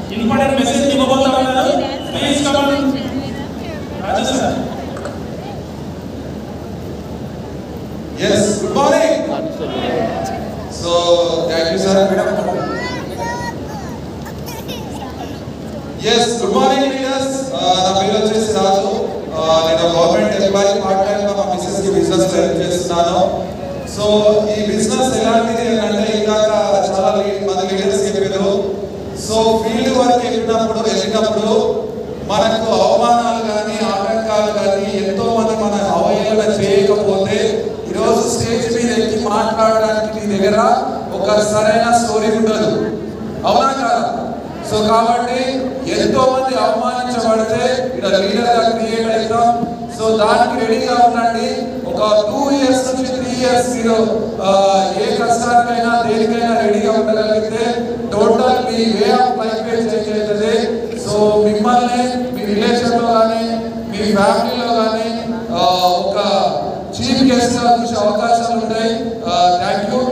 Important message ఇవ్వబోతా ఉన్నారు please come on Raju sir Yes, good morning. So, thank you, sir. Yes, good morning, leaders. Uh, నా పేరు వచ్చేసి Raju Uh, నేను గవర్నమెంట్ ఎంప్లాయీ పార్ట్ టైం గా మా మిస్సెస్ కి బిజినెస్ లో హెల్ప్ చేస్తున్నాను సో ఈ బిజినెస్ ఎలాంటిది అంటే ఇందాక చాలా లీ- మంది లీడర్స్ చెప్పారు సో ఫీల్డ్ వర్క్ వెళ్ళినప్పుడు వెళ్ళినప్పుడు మనకు అవమానాలు కానీ ఆటంకాలు కానీ ఎంతో మంది మన అవహేళన చేయకపోతే ఈరోజు స్టేజ్ మీద ఎక్కి మాట్లాడడానికి మీ దగ్గర ఒక సరైన స్టోరీ ఉండదు అవునా కాదా సో కాబట్టి ఎంతో మంది అవమానించబడితే ఇక్కడ లీడర్ గా క్రియేట్ అవుతాం సో దానికి రెడీగా ఉండండి ఒక టూ ఇయర్స్ నుంచి త్రీ ఇయర్స్ మీరు ఆ, ఏ కష్టానికైనా దేనికైనా రెడీగా ఉండగలిగితే టోటల్ మీ వే ఆఫ్ లైఫ్ చేంజ్ అవుతుంది సో మిమ్మల్ని మీ రిలేషన్ లో కానీ మీ ఫ్యామిలీలో కానీ ఒక చీఫ్ గెస్ట్ గా చూసే అవకాశాలు ఉంటాయి thank you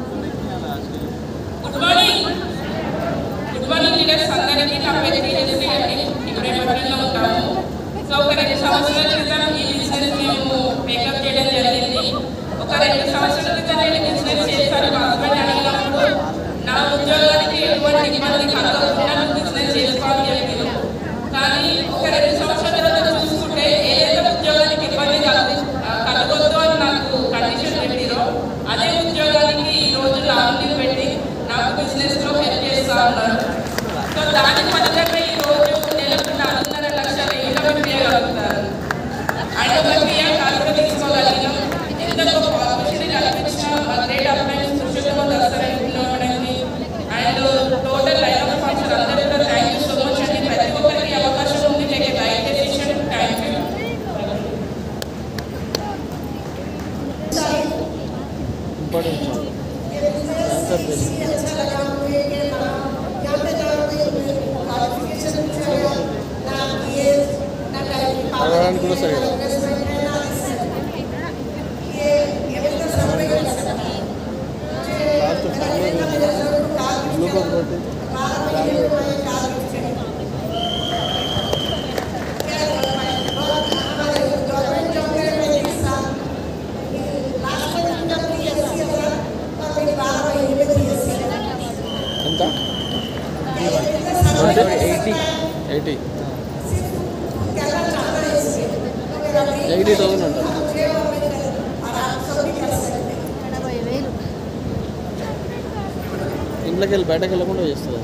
good morning good morning leaders అందరికీ నా పేరు తేజస్వి అండి ఇబ్రాహీంపట్నంలో ఉంటాము సో ఒక రెండు సంవత్సరాల క్రితం ఈ బిజినెస్ మేము మేకప్ చేయడం జరిగింది ఒక రెండు సంవత్సరాల క్రితం నేను బిజినెస్ చేశాను మా హస్బెండ్ అడిగినప్పుడు నా ఉద్యోగానికి ఎటువంటి ఇబ్బంది కలగకుండా నువ్వు బిజినెస్ చేసుకోవాలి చెప్పారు కానీ ఒక రెండు సంవత్సరాల తర్వాత చూసుకుంటే ఏదైతే ఉద్యోగానికి ఇబ్బంది కలగ కలగొద్దు అని నాకు కండిషన్ పెట్టిరో అదే ఉద్యోగానికి ఈ రోజు లాంగ్ పెట్టి నాకు బిజినెస్ లో హెల్ప్ చేస్తా ఉన్నారు సో దానికి ఫలితంగా ఈ రోజు నెలకు నాలుగున్నర లక్షల ఇన్కమ్ చేయగలుగుతారు అండ్ ఒక క్రియ కాకుండా తీసుకోగలిగినాం ఎంత గొప్ప ఆపర్చునిటీ కల్పించిన మా గ్రేట్ అప్లైన్స్ సుశీలతో దసరానికి and total line of function అందరూ కూడా థ్యాంక్ యూ సో మచ్ అండి ప్రతి ఒక్కరికి అవకాశం ఉంది take right decision thank you అడగడానికి కూడా సరిగా బ్లూటూత్ కొట్టి ఎంత ఎయిటీ ఎయిటీ ఎయిటీ థౌసండ్ అంటారు ఇంట్లోకి వెళ్ళి బయటకు వెళ్ళకుండా చేస్తుంది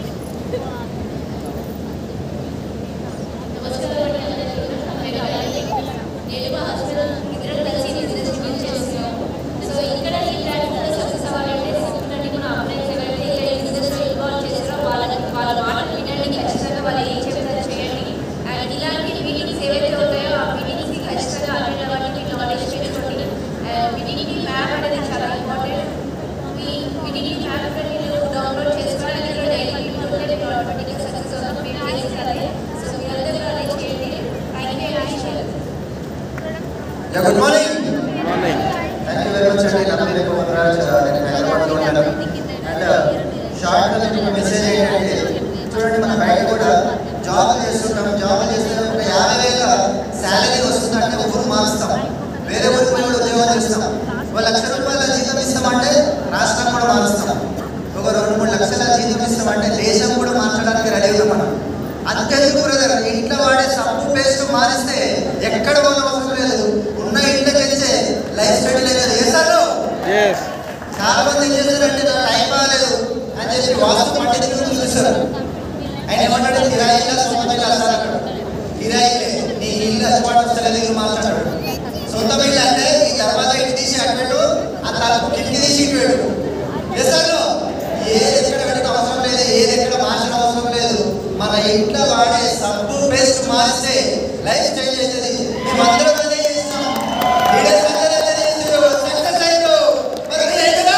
నేను మా హస్బెండ్ ఇద్దరం కలిసి బిజినెస్ బిల్డ్ చేస్తున్నాం సో ఇక్కడ ఈ ప్లాట్ఫామ్లో సక్సెస్ అవ్వాలంటే సింపుల్ మన అప్లైన్స్ ఎవరైతే ఇక్కడ ఈ బిజినెస్లో ఇన్వాల్వ్ చేస్తారో వాళ్ళకి వాళ్ళ మాటలు వినండి ఖచ్చితంగా వాళ్ళు ఏం చెప్తారో చేయండి అండ్ ఇలాంటి మీటింగ్స్ ఏవైతే ఉంటాయో ఆ మీటింగ్స్కి ఖచ్చితంగా అటెండ్ అవ్వాలి మీ నాలెడ్జ్ పెంచుకోండి అండ్ మీటింగ్ మ్యాప్ అనేది చాలా ఇంపార్టెంట్ మీ మీటింగ్ మ్యాప్ అనేది మీరు డౌన్లోడ్ చేసుకోవాలి ఇక్కడ డైలీ మీటింగ్ ఉంటే మీరు ఆటోమేటిక్గా సక్సెస్ అవుతాం మీరు చేస్తారు సో మీరందరూ కూడా అదే చేయండి thank you and Yeah, good morning. Morning Thank you very much అండి నా పేరు కోమరాజ్ నేను హైదరాబాద్లో ఉంటాను అండ్ షార్ట్గా మీకు మెసేజ్ ఏంటంటే చూడండి మన బయట కూడా జాబ్ చేస్తుంటాం జాబ్ చేస్తే ఒక యాభై వేల శాలరీ వస్తుందంటే ఒక ఊరు మారుస్తాం వేరే ఊరికి పోయి కూడా ఉద్యోగం చేస్తాం ఒక లక్ష రూపాయల జీతం ఇస్తామంటే రాష్ట్రం కూడా మారుస్తాం ఒక రెండు మూడు లక్షల జీతం ఇస్తామంటే దేశం కూడా మార్చడానికి రెడీ ఉన్నాం మనం అంతెందుకు బ్రదర్ ఇంట్లో వాడే సబ్బు పేస్ట్ మారిస్తే ఎక్కడ పోవడం అవసరం లేదు ఉన్న ఇంట్లోకి వచ్చే లైఫ్ స్టైల్ లేదు ఏ సార్ ఎస్ చాలా మంది ఏం చేస్తారంటే నా టైం బాగాలేదు అని చెప్పి వాస్తు పండించుకుని చూస్తారు ఆయన ఏమంటాడు కిరాయిలా సొంత ఇల్లు అసలు అంటాడు కిరాయిలే నీ ఇల్లు అలవాటు వస్తలేదు ఇది మాట్లాడాడు సొంత ఇల్లు అంటే ఈ తర్వాత ఇటు తీసి అటు పెట్టు ఆ తలుపు కిటికీ తీసి ఇటు పెట్టు చేస్తారు ఏది ఎక్కడ పెట్టడం అవసరం లేదు ఏది ఎక్కడ మార్చడం అవసరం లేదు మన ఇంట్లో వాడే సబ్బు పేస్ట్ మారిస్తే లైఫ్ స్టైల్ అవుతుంది మేమందరం అదే చేస్తాం లీడర్స్ అందరూ అదే చేస్తారు సక్సెస్ అయ్యారు మరి మీరు ఏంటరా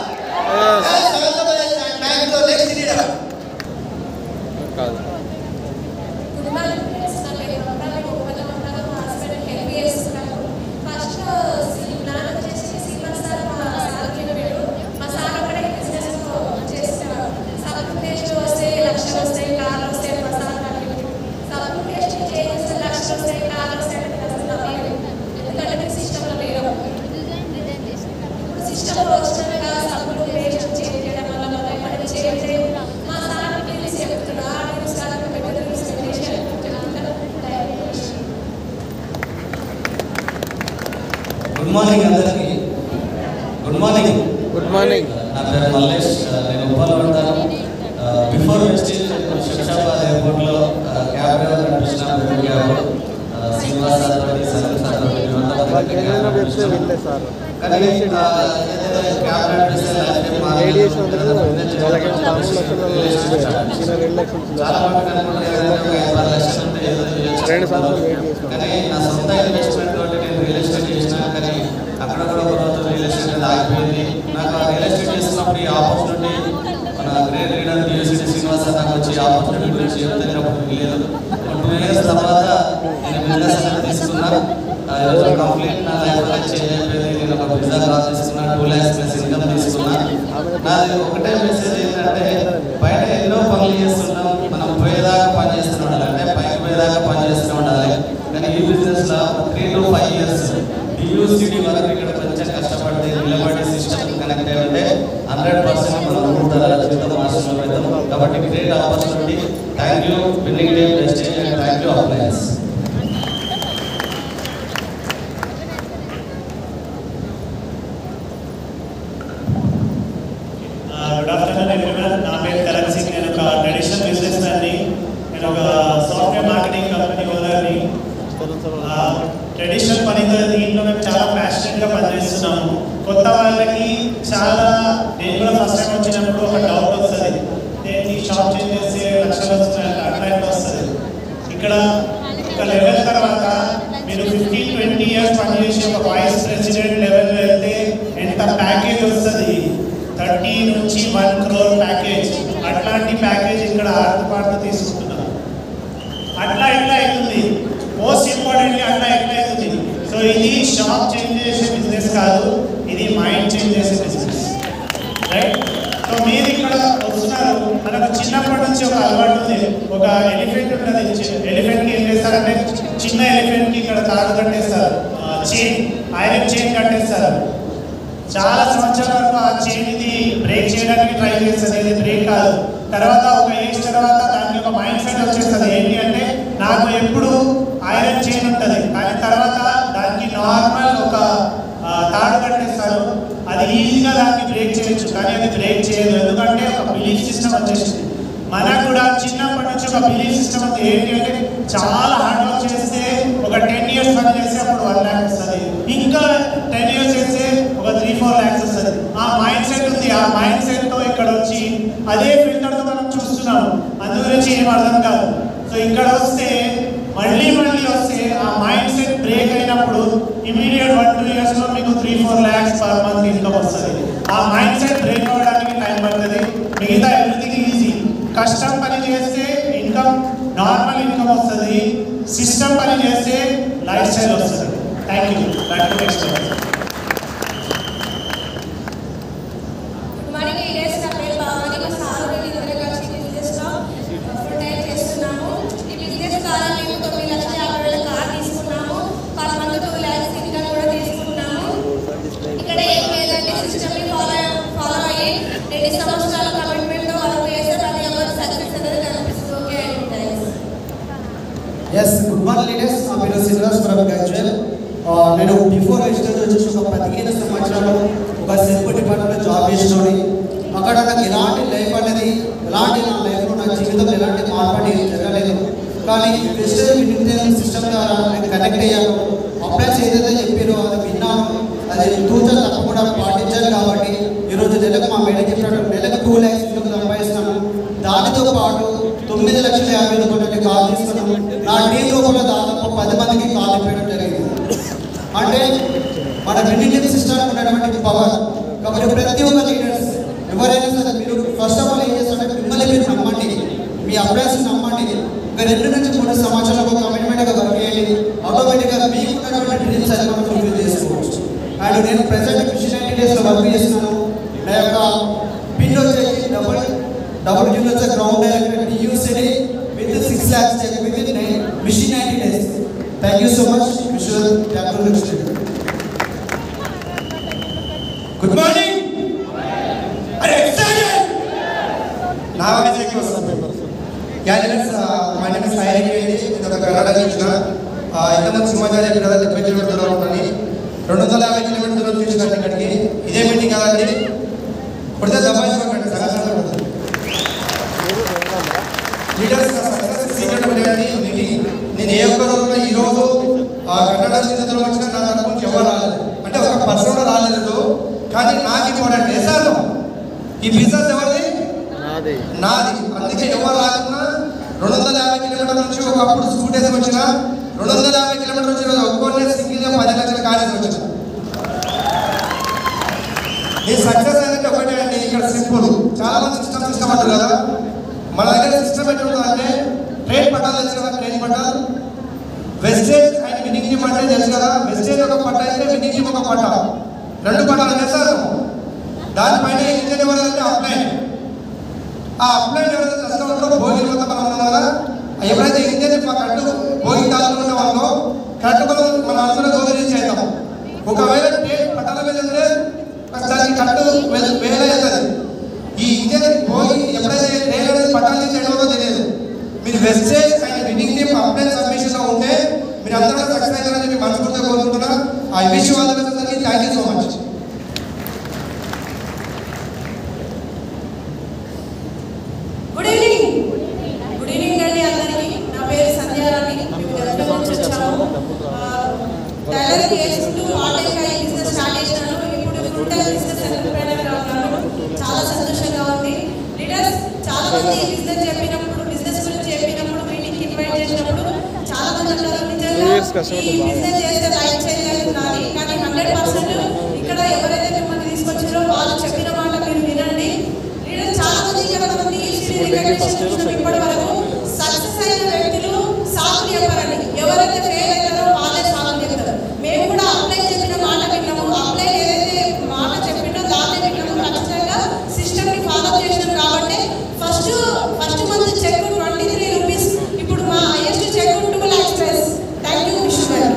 బ్యాంక్లో నెక్స్ట్ లీడర్ కాదు ఫస్ట్ నాన్న వచ్చేసి శ్రీమంత్ సార్ మా సార్ చెప్పాడు మా సార్ ఒకటే బిజినెస్ చేస్తారు సగం పేజ్ వస్తే లక్ష వస్తాయి చేయండి మా సార్ పిలిచి చెప్తున్నా నేను సార్ పెట్టడం గుడ్ మార్నింగ్ అందరికీ గుడ్ మార్నింగ్ గుడ్ మార్నింగ్ నా పేరు మల్లేష్ నేను ఉప్పాలో ఉంటాను బిఫోర్ వెస్టేజ్ శంషాబాద్ ఎయిర్పోర్ట్లో క్యాబ్ డ్రైవర్ నడిపించిన పెద్ద క్యాబ్ శ్రీనివాస్ సార్తోటి సందీప్ సార్తోటి వాళ్ళకి ఏదైనా చెప్తే వెళ్ళే సార్ కానీ ఆ, ఏదైతే క్యాబ్ నడిపిస్తే లైఫ్ టైం మారి- రేడియేషన్ అందుకు వాళ్ళకి నాలుగు లక్షలు ఈయన రెండు లక్షలు చాలా మంది అనుకుంటారు ఏదైనా ఒక ఐదు ఆరు లక్షలు ఉంటే ఏదో చేయొచ్చు. రెండు సంవత్సరాలు వెయిట్ చేసినాం. కానీ నా సొంత ఇన్వెస్ట్మెంట్ తోటి నేను రియల్ ఎస్టేట్ చేసిన కానీ అక్కడ కూడా ఒక రోజు రియల్ ఎస్టేట్ అనేది ఆగిపోయింది నాకు ఆ రియల్ ఎస్టేట్ చేసినప్పుడు ఈ ఆపర్చునిటీ మన గ్రేట్ లీడర్ యూనివర్సిటీ శ్రీనివాస నాకు వచ్చి ఈ ఆపర్చునిటీ గురించి చెప్తున్నప్పుడు తెలియదు టూ ఇయర్స్ తర్వాత నేను బిజినెస్ అనేది తీసుకున్నా ఆ ఈరోజు కంప్లీట్ నా లైఫ్ అనేది చేంజ్ అయిపోయింది నేను ఒక పిజ్జా కాల్ తీసుకున్నా టూ ల్యాక్స్ ప్లస్ ఇన్కమ్ తీసుకున్నా నాది ఒకటే మెసేజ్ ఏంటంటే బయట ఎన్నో పనులు చేస్తున్నాం మనం పోయేదాకా పని చేస్తూ ఉండాలి అంటే పైకి పోయేదాకా పని చేస్తూ ఉండాలి కానీ ఈ బిజినెస్ లో త్రీ టు ఫైవ్ ఇయర్స్ డియూసిటీ వరకు ఇక్కడ కొంచెం కష్టపడితే నిలబడి సిస్టమ్ కనెక్ట్ అయి ఉంటే హండ్రెడ్ పర్సెంట్ మనం మూడు తరాల జీవితం మాస్టర్లో పెడతాం కాబట్టి great opportunity thank you building day prestige and thank you appliances good afternoon everyone నా పేరు కరణ్ సింగ్ నేను ఒక ట్రెడిషనల్ బిజినెస్ మ్యాన్ని నేను ఒక సాఫ్ట్వేర్ మార్కెటింగ్ కంపెనీ ఓనర్ని ట్రెడిషనల్ పనితో దీంట్లో మేము చాలా ప్యాషనెట్గా పనిచేస్తున్నాము కొత్త వాళ్ళకి చాలా నేను కూడా ఫస్ట్ టైం వచ్చినప్పుడు ఒక డౌట్ వస్తుంది నేను ఈ షాప్ చేంజ్ చేస్తే లక్షలు వస్తున్నాయి అట్లా ఇట్లా వస్తుంది ఇక్కడ ఒక లెవెల్ తర్వాత మీరు ఫిఫ్టీన్ ట్వంటీ ఇయర్స్ పనిచేసి ఒక వైస్ ప్రెసిడెంట్ లెవెల్ వెళ్తే ఎంత ప్యాకేజ్ వస్తుంది థర్టీ నుంచి వన్ క్రోర్ ప్యాకేజ్ అట్లాంటి ప్యాకేజ్ ఇక్కడ ఆర్థపాటు తీసుకుంటున్నారు అట్లా ఎట్లా అవుతుంది మోస్ట్ ఇంపార్టెంట్లీ అట్లా ఎట్లా అవుతుంది సో ఇది షాప్ చేంజ్ చేసే బిజినెస్ కాదు ఇది మైండ్ చేంజ్ చేసే బిజినెస్ రైట్ సో మీరు ఇక్కడ వస్తున్నారు మనకు చిన్నప్పటి నుంచి ఒక అలవాటు ఉంది ఒక ఎలిఫెంట్ ఉంటుంది ఎలిఫెంట్ ఏం చేస్తారంటే చిన్న ఎలిఫెంట్ కి ఇక్కడ తాడు కట్టేస్తారు చైన్ ఐరన్ చైన్ కట్టేస్తారు చాలా సంవత్సరాల వరకు ఆ చైన్ ఇది బ్రేక్ చేయడానికి ట్రై చేస్తుంది ఇది బ్రేక్ కాదు తర్వాత ఒక ఏజ్ తర్వాత దానికి ఒక మైండ్ సెట్ వచ్చేస్తుంది ఏంటి అంటే నాకు ఎప్పుడు ఐరన్ చైన్ ఉంటుంది కానీ తర్వాత దానికి నార్మల్ ఒక ఆ, తాడు కట్టేస్తారు అది ఈజీగా దానికి బ్రేక్ చేయొచ్చు కానీ అది బ్రేక్ చేయదు ఎందుకంటే ఒక బిలీఫ్ సిస్టమ్ వచ్చేసింది మనకు కూడా చిన్నప్పటి నుంచి ఒక బిలీఫ్ సిస్టమ్ ఉంది ఏంటి అంటే చాలా హార్డ్ వర్క్ చేస్తే ఒక టెన్ ఇయర్స్ పని చేస్తే అప్పుడు వన్ ల్యాక్ వస్తుంది ఇంకా టెన్ ఇయర్స్ చేస్తే ఒక త్రీ ఫోర్ ల్యాక్స్ వస్తుంది ఆ మైండ్ సెట్ ఉంది ఆ మైండ్ సెట్ తో ఇక్కడ వచ్చి అదే ఫిల్టర్ తో మనం చూస్తున్నాం అందు గురించి ఏం అర్థం కాదు సో ఇక్కడ వస్తే మళ్ళీ మళ్ళీ వస్తే ఆ మైండ్ సెట్ బ్రేక్ అయినప్పుడు ఇమీడియట్ వన్ టూ ఇయర్స్ లో మీకు three four lakhs per month income వస్తుంది ఆ మైండ్ సెట్ బ్రేక్ అవ్వడానికి టైం పడుతుంది మిగతా ఎవ్రీథింగ్ ఈజీ కష్టం పని చేస్తే ఇన్కమ్ నార్మల్ ఇన్కమ్ వస్తుంది సిస్టమ్ పని చేస్తే లైఫ్ స్టైల్ వస్తుంది thank you back to next good morning leaders నా పేరు భావని మా సార్ నేను ఇద్దరు కలిసి బిజినెస్లో ఫుల్ టైం చేస్తున్నాము ఈ బిజినెస్ ద్వారా మేము తొమ్మిది లక్షల యాభై వేల కార్ తీసుకున్నాము per month two lakhs income కూడా తీసుకున్నాము ఇక్కడ ఏం లేదంటే సిస్టమ్ని ఫాలో ఫాలో అయ్యి రెండు సంవత్సరాల కమిట్మెంట్తో వర్క్ చేస్తే ప్రతి ఒక్కరు సక్సెస్ అనేది కనిపిస్తుంది ఓకే అండి ఎస్ గుడ్ మార్నింగ్ లీడర్స్ నా పేరు శ్రీనివాస్ ఫ్రమ్ గజ్వెల్ ఆ, నేను బిఫోర్ వెస్టర్న్ వచ్చేసి ఒక పదిహేను సంవత్సరాలు ఒక సెల్ఫ్ డిపార్ట్మెంట్లో జాబ్ చేసినోని అక్కడ నాకు ఎలాంటి లైఫ్ అనేది ఎలాంటి నా లైఫ్లో నా జీవితంలో ఎలాంటి మార్పు అనేది జరగలేదు కానీ వెస్టర్న్ ఇండియన్ సిస్టమ్ ద్వారా నేను కనెక్ట్ అయ్యాను అప్లై ఏదైతే చెప్పారో అది విన్నాను అది తూచా తప్పకుండా పాటించాను కాబట్టి ఈరోజు నెలకు మా మేడం చెప్పినట్టు నెలకు టూ ల్యాక్స్ ఇన్కమ్ సంపాదిస్తున్నాను దానితో పాటు తొమ్మిది లక్షల యాభై రూపాయలకి కాల్ తీసుకున్నాము నా టీంలో కూడా దాదాపు పది మందికి కాల్ ఇవ్వడం జరిగింది అంటే మన విన్నింగ్ సిస్టమ్ ఉన్నటువంటి పవర్ కాబట్టి ప్రతి ఒక్క లీడర్స్ ఎవరైనా సరే మీరు ఫస్ట్ ఆఫ్ ఆల్ ఏం చేస్తారంటే మిమ్మల్ని మీరు నమ్మండి మీ అప్లైస్ నమ్మండి ఒక రెండు నుంచి మూడు సంవత్సరాలు ఒక కమిట్మెంట్గా వర్క్ చేయండి ఆటోమేటిక్గా మీకు ఉన్నటువంటి డ్రీమ్స్ అది మనం ఫుల్ఫిల్ చేసుకోవచ్చు అండ్ నేను ప్రజెంట్ మిషన్ డేస్లో వర్క్ చేస్తున్నాను నా యొక్క పిన్ వచ్చేసి డబుల్ డబుల్ కింద వచ్చే ground director UCD with six lakhs check with mission ninety days thank you so much విశ్వల్ క్యాపిటల్ గుడ్ మార్నింగ్ అరే ఎక్సైటెడ్ నా వాయిస్ ఎక్కువ వస్తుంది Yeah, let's, uh, my name is Sai Reddy. ఇది ఒక కన్నడ చూసిన ఇంతకుముందు సింహాచార్య చెప్పిన డెబ్బై కిలోమీటర్ దూరం ఉందని రెండు వందల యాభై కిలోమీటర్ దూరం చూసినట్టు ఇక్కడికి ఇదే మీటింగ్ కదండి కొడితే దబాయించుకోకండి సగం లీడర్స్ సక్సెస్ సీక్రెట్ ఉండేది మీటింగ్ నేను ఏ ఒక్క రోజున ఈ రోజు ఆ కన్నడ స్థితిలో వచ్చిన నా తరపు నుంచి ఎవరు రాలేదు అంటే ఒక పర్సన్ కూడా రాలేదు కానీ నాకు ఇంపార్టెంట్ వేసాను ఈ బిజినెస్ ఎవరిది నాది నాది అందుకే ఎవరు రాకున్నా రెండు వందల యాభై కిలోమీటర్ల నుంచి ఒకప్పుడు స్కూట్ వేసి వచ్చిన రెండు వందల యాభై కిలోమీటర్ల నుంచి ఒక్కొక్కనే సింగిల్ గా పది లక్షల కాలేజ్ వచ్చిన ఈ సక్సెస్ అనేది ఒకటే అండి ఇక్కడ సింపుల్ చాలా మంది సిస్టమ్ సిస్టమ్ అంటారు కదా మన దగ్గర సిస్టమ్ ఎట్లా ఉంటుందంటే ట్రైన్ పట్టాలు తెలుసు కదా ట్రైన్ పట్టాలు వెస్టేజ్ అండ్ వినింగ్ అంటే తెలుసు కదా వెస్టేజ్ ఒక పట్ట అయితే వినింగ్ ఒక పట్ట రెండు పట్టాలు చేస్తారు దానిపైన ఇంజన్ ఎవరంటే అప్లైన్ ఆ అప్లైన్ ఎవరైతే కస్టమర్లో భోగి మొత్తం మనం ఉన్నాం కదా ఎవరైతే ఇంజన్ మా కట్టు భోగి కాకుండా వాళ్ళో కట్టు మనం మన అందరూ దోదరి చేద్దాం ఒకవేళ ట్రైన్ పట్టాల మీద ఉంటే దానికి కట్టు వే- వేరే అవుతుంది ఈ ఇంజన్ భోగి ఎప్పుడైతే ట్రైన్ అనేది పట్టాల నుంచి ఎడవదో తెలియదు మీరు wastage and winning team upline submission లో ఉంటే మీరు అందరూ సక్సెస్ అవుతారని చెప్పి మనస్ఫూర్తిగా కోరుకుంటున్నా ఐ విష్ వాళ్ళ thank you so much good evening good evening అండి అందరికీ నా పేరు సంధ్యారాణి మేము గతంలో నుంచి వచ్చాము టైలరింగ్ చేసుకుంటూ ఆన్లైన్గా ఈ బిజినెస్ స్టార్ట్ చేసినాను ఇప్పుడు ఫుల్ టైం బిజినెస్ ఎంటర్ప్రైనర్గా ఉన్నాను చాలా సంతోషంగా ఉంది లీడర్స్ చాలా మంది ఈ బిజినెస్ చెప్పినప్పుడు బిజినెస్ గురించి చెప్పినప్పుడు మీటింగ్కి ఇన్వైట్ చేసినప్పుడు చాలా మంది అంటారు నిజంగా ఈ బిజినెస్ చేస్తే లైఫ్ చేంజ్ అవుతుందని కానీ హండ్రెడ్ పర్సెంట్ ఇక్కడ ఎవరైతే మిమ్మల్ని తీసుకొచ్చారో వాళ్ళు చెప్పిన మాట మీరు వినండి లీడర్ చాలా మంది ఇక్కడ మనం ఈసీ రికగ్నిషన్ చూసినాం ఇప్పటి వరకు సక్సెస్ అయిన వ్యక్తులు సాకులు చెప్పారండి ఎవరైతే ఫెయిల్ అవుతారో వాళ్ళే సాకులు చెప్తారు మేము కూడా అప్లై చెప్పిన మాట విన్నాము అప్లై ఏదైతే మాట చెప్పిండో దాన్నే విన్నాము ఖచ్చితంగా సిస్టమ్ ని ఫాలో చేసినాం కాబట్టి first first month check twenty three rupees ఇప్పుడు మా highest check two lakhs price thank you Vishnu గారు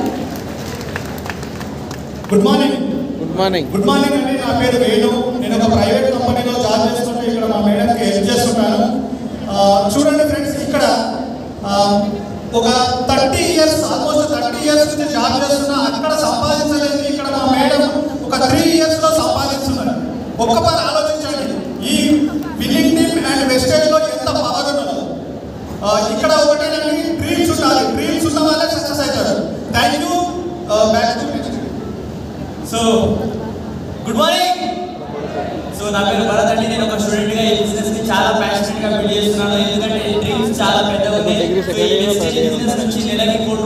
good morning good morning good morning అండి నా పేరు వేణు నేను ఒక ప్రైవేట్ కంపెనీలో జాబ్ చేస్తుంటే ఇక్కడ మా మేడంకి హెల్ప్ చేస్తుంటాను ఆ, చూడండి ఫ్రెండ్స్ ఇక్కడ ఆ, ఒక thirty years almost thirty years నుంచి జాబ్ చేస్తున్నా అక్కడ సంపాదించలేదు ఇక్కడ మా మేడం ఒక త్రీ ఇయర్స్ లో సంపాదిస్తున్నారు ఒక్కసారి ఆలోచించండి ఈ బిల్లింగ్ టీమ్ అండ్ వెస్టేజ్ లో ఎంత పవర్ ఉన్నదో ఆ, ఇక్కడ ఒకటేనండి డ్రీమ్స్ ఉండాలి డ్రీమ్స్ ఉన్న వాళ్ళే సక్సెస్ అవుతారు thank you back to so good morning so నా పేరు భరత్ అండి నేను ఒక స్టూడెంట్ గా ఈ బిజినెస్ ని చాలా ప్యాషనెట్ గా బిల్డ్ చేస్తున్నాను ఎందుకంటే డ్రీమ్స్ చాలా పెద్దగా ఉన్నాయి సో ఈ వెజిటేరియన్ బిజినెస్ నుంచి నెలకి మూడు